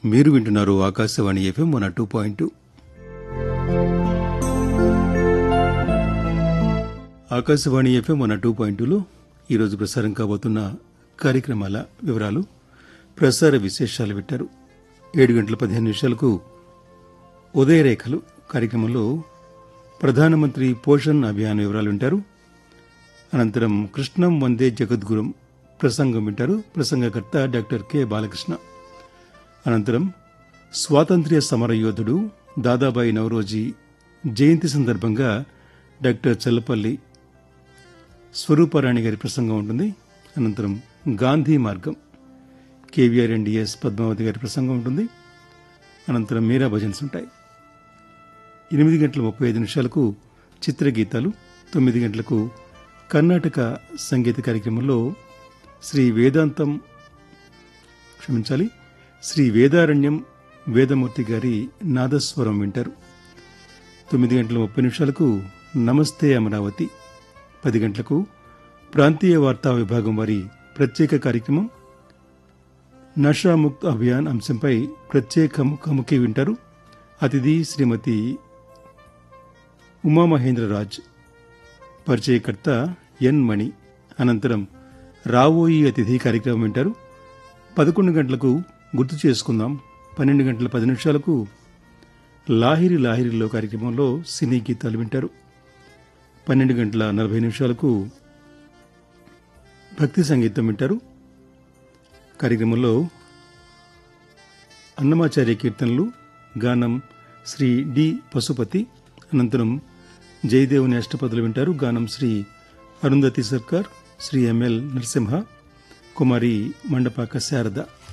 మీరు వింటున్నారు Akashvani FM one two point two Akashvani FM one two point టూలో ఈరోజు ప్రసారం కాబోతున్న కార్యక్రమాల వివరాలు ప్రసార విశేషాలు వింటారు ఏడు గంటల పదిహేను నిమిషాలకు ఉదయరేఖలు కార్యక్రమంలో ప్రధానమంత్రి పోషణ్ అభియాన్ వివరాలు వింటారు అనంతరం కృష్ణం వందే జగద్గురం ప్రసంగం వింటారు ప్రసంగకర్త డాక్టర్ కె బాలకృష్ణ అనంతరం స్వాతంత్ర్య సమరయోధుడు దాదాబాయి నవరోజీ జయంతి సందర్భంగా డాక్టర్ చల్లపల్లి స్వరూపారాణి గారి ప్రసంగం ఉంటుంది అనంతరం గాంధీ మార్గం కేవీఆర్ ఎన్డీఎస్ పద్మావతి గారి ప్రసంగం ఉంటుంది అనంతరం మీరా భజన్స్ ఉంటాయి ఎనిమిది గంటల ముప్పై ఐదు నిమిషాలకు చిత్రగీతాలు తొమ్మిది గంటలకు కర్ణాటక సంగీత కార్యక్రమంలో శ్రీ వేదాంతం క్షమించాలి శ్రీ వేదారణ్యం వేదమూర్తి గారి నాదస్వరం వింటారు తొమ్మిది గంటల ముప్పై నిమిషాలకు నమస్తే అమరావతి పది గంటలకు ప్రాంతీయ వార్తా విభాగం వారి ప్రత్యేక కార్యక్రమం నషాముక్త్ అభియాన్ అంశంపై ప్రత్యేక ముఖాముఖి వింటారు అతిథి శ్రీమతి ఉమామహేంద్రరాజ్ పరిచయకర్త ఎన్ మణి అనంతరం రావోయి అతిథి కార్యక్రమం వింటారు పదకొండు గంటలకు గుర్తు చేసుకుందాం పన్నెండు గంటల పది నిమిషాలకు లాహిరి లాహిరిలో కార్యక్రమంలో సినీ గీతాలు వింటారు పన్నెండు గంటల నలభై నిమిషాలకు భక్తి సంగీతం వింటారు కార్యక్రమంలో అన్నమాచార్య కీర్తనలు గానం శ్రీ డి పశుపతి అనంతరం జయదేవుని అష్టపదులు వింటారు గానం శ్రీ అరుంధతి సర్కార్ శ్రీ ఎంఎల్ నరసింహ కుమారి మండపాక శారద